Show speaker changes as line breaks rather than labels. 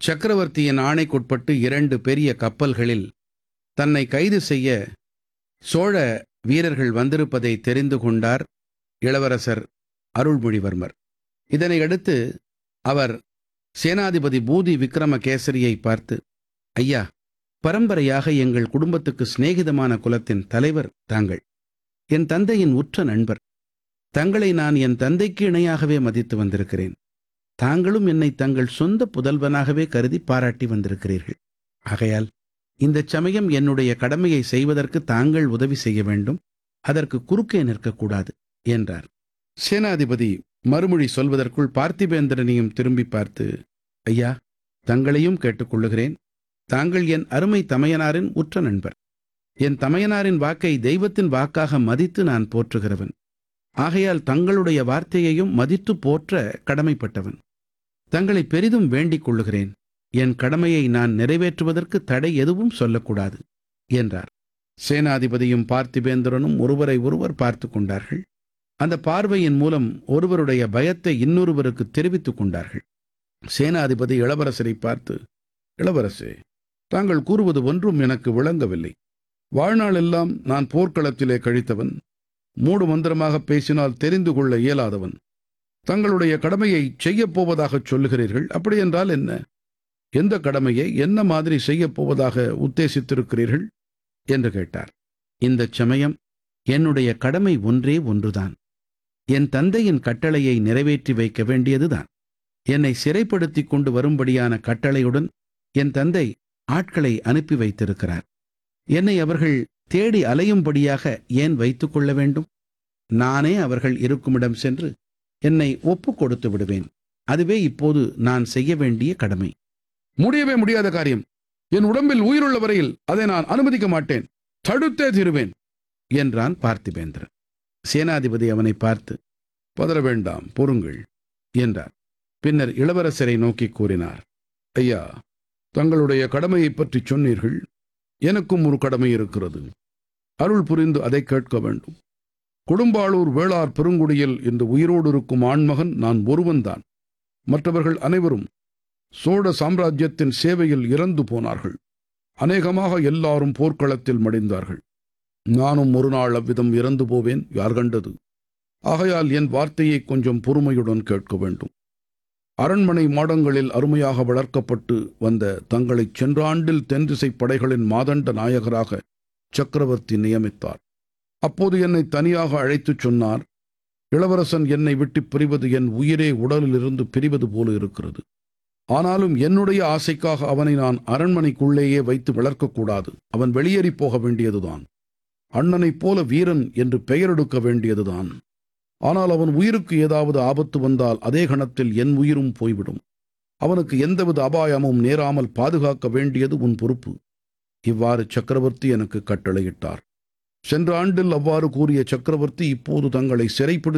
சக்கரவர்த்தியின் ஆணைக்குட்பட்டு இரண்டு பெரிய கப்பல்களில் தன்னை கைது செய்ய சோழ வீரர்கள் வந்திருப்பதை தெரிந்து கொண்டார் இளவரசர் அருள்மொழிவர்மர் இதனை அடுத்து அவர் சேனாதிபதி பூதி விக்ரமகேசரியை பார்த்து ஐயா பரம்பரையாக எங்கள் குடும்பத்துக்கு சிநேகிதமான குலத்தின் தலைவர் தாங்கள் என் தந்தையின் உற்ற நண்பர் தங்களை நான் என் தந்தைக்கு இணையாகவே மதித்து வந்திருக்கிறேன் தாங்களும் என்னை தங்கள் சொந்த புதல்வனாகவே கருதி பாராட்டி வந்திருக்கிறீர்கள் ஆகையால் இந்தச் சமயம் என்னுடைய கடமையை செய்வதற்கு தாங்கள் உதவி செய்ய வேண்டும் அதற்கு குறுக்கே நிற்கக்கூடாது என்றார் சேனாதிபதி மறுமொழி சொல்வதற்குள் பார்த்திபேந்திரனையும் திரும்பி பார்த்து ஐயா தங்களையும் கேட்டுக்கொள்ளுகிறேன் தாங்கள் என் அருமை தமையனாரின் உற்ற நண்பர் என் தமையனாரின் வாக்கை தெய்வத்தின் வாக்காக மதித்து நான் போற்றுகிறவன் ஆகையால் தங்களுடைய வார்த்தையையும் மதித்து போற்ற கடமைப்பட்டவன் தங்களை பெரிதும் வேண்டிக் கொள்ளுகிறேன் என் கடமையை நான் நிறைவேற்றுவதற்கு தடை எதுவும் சொல்லக்கூடாது என்றார் சேனாதிபதியும் பார்த்திபேந்திரனும் ஒருவரை ஒருவர் பார்த்து கொண்டார்கள் அந்த பார்வையின் மூலம் ஒருவருடைய பயத்தை இன்னொருவருக்கு தெரிவித்துக் கொண்டார்கள் சேனாதிபதி இளவரசரை பார்த்து இளவரசே தாங்கள் கூறுவது ஒன்றும் எனக்கு விளங்கவில்லை வாழ்நாளெல்லாம் நான் போர்க்களத்திலே கழித்தவன் மூடு மந்திரமாக பேசினால் தெரிந்து கொள்ள இயலாதவன் தங்களுடைய கடமையை செய்யப் போவதாகச் சொல்லுகிறீர்கள் அப்படியென்றால் என்ன எந்த கடமையை என்ன மாதிரி செய்யப் போவதாக உத்தேசித்திருக்கிறீர்கள் என்று கேட்டார் இந்தச் சமயம் என்னுடைய கடமை ஒன்றே ஒன்றுதான் என் தந்தையின் கட்டளையை நிறைவேற்றி வைக்க வேண்டியதுதான் என்னை சிறைப்படுத்திக் கொண்டு வரும்படியான கட்டளையுடன் என் தந்தை ஆட்களை அனுப்பி வைத்திருக்கிறார் என்னை அவர்கள் தேடி அலையும்படியாக ஏன் வைத்துக் கொள்ள வேண்டும் நானே அவர்கள் இருக்குமிடம் சென்று என்னை ஒப்புக் கொடுத்து விடுவேன் அதுவே இப்போது நான் செய்ய வேண்டிய கடமை
முடியவே முடியாத காரியம் என் உடம்பில் உயிருள்ள வரையில் அதை நான் அனுமதிக்க மாட்டேன் தடுத்தே தீருவேன்
என்றான் பார்த்திபேந்திரன் சேனாதிபதி அவனை பார்த்து
பதற வேண்டாம் பொறுங்கள்
என்றார்
பின்னர் இளவரசரை நோக்கி கூறினார் ஐயா தங்களுடைய கடமையைப் பற்றி சொன்னீர்கள் எனக்கும் ஒரு கடமை இருக்கிறது அருள் புரிந்து அதை கேட்க வேண்டும் கொடும்பாளூர் வேளார் பெருங்குடியில் இந்த உயிரோடு இருக்கும் ஆண்மகன் நான் ஒருவன்தான் மற்றவர்கள் அனைவரும் சோழ சாம்ராஜ்யத்தின் சேவையில் இறந்து போனார்கள் அநேகமாக எல்லாரும் போர்க்களத்தில் மடிந்தார்கள் நானும் ஒரு நாள் அவ்விதம் இறந்து போவேன் யார் கண்டது ஆகையால் என் வார்த்தையை கொஞ்சம் பொறுமையுடன் கேட்க வேண்டும் அரண்மனை மாடங்களில் அருமையாக வளர்க்கப்பட்டு வந்த தங்களை சென்ற ஆண்டில் தென்திசை படைகளின் மாதண்ட நாயகராக சக்கரவர்த்தி நியமித்தார் அப்போது என்னை தனியாக அழைத்துச் சொன்னார் இளவரசன் என்னை விட்டு பிரிவது என் உயிரே உடலிலிருந்து பிரிவது போல இருக்கிறது ஆனாலும் என்னுடைய ஆசைக்காக அவனை நான் அரண்மனைக்குள்ளேயே வைத்து வளர்க்கக்கூடாது அவன் வெளியேறி போக வேண்டியதுதான் அண்ணனைப் போல வீரன் என்று பெயரெடுக்க வேண்டியதுதான் ஆனால் அவன் உயிருக்கு ஏதாவது ஆபத்து வந்தால் அதே கணத்தில் என் உயிரும் போய்விடும் அவனுக்கு எந்தவித அபாயமும் நேராமல் பாதுகாக்க வேண்டியது உன் பொறுப்பு இவ்வாறு சக்கரவர்த்தி எனக்கு கட்டளையிட்டார் சென்ற ஆண்டில் அவ்வாறு கூறிய சக்கரவர்த்தி இப்போது தங்களை சிறைப்படுத்தி